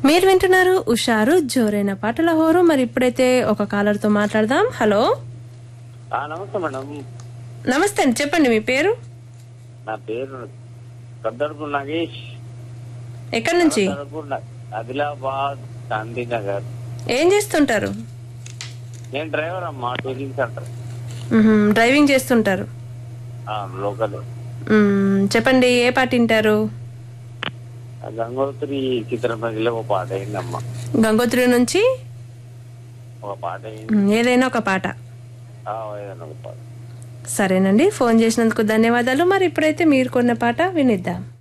మీరు వింటున్నారు ఉషారు జోరైన పాటల హోరు మరి ఇప్పుడైతే ఒక కాలర్ తో మాట్లాడదాం హలో ఆ, నమస్తే మేడం నమస్తే అండి చెప్పండి మీ పేరు నా పేరు కద్దర్పు నాగేష్ ఎక్కడి నుంచి కద్దర్పు నా- ఆదిలాబాద్ గాంధీనగర్ ఏం చేస్తుంటారు నేను డ్రైవర్ అమ్మా టూరింగ్ సెంటర్ మ్మ్, డ్రైవింగ్ చేస్తుంటారు లోకల్ మ్మ్, చెప్పండి ఏ పాట వింటారు గంగోత్రి చిత్రపతిలో ఒక పాట అయిందమ్మా గంగోత్రి నుంచి ఒక పాట అయింది మ్మ్, ఏదైనా ఒక పాట ఆ, ఏదైనా ఒక పాట సరేనండి ఫోన్ చేసినందుకు ధన్యవాదాలు మరి ఇప్పుడైతే మీరు కొన్న పాట వినిద్దాం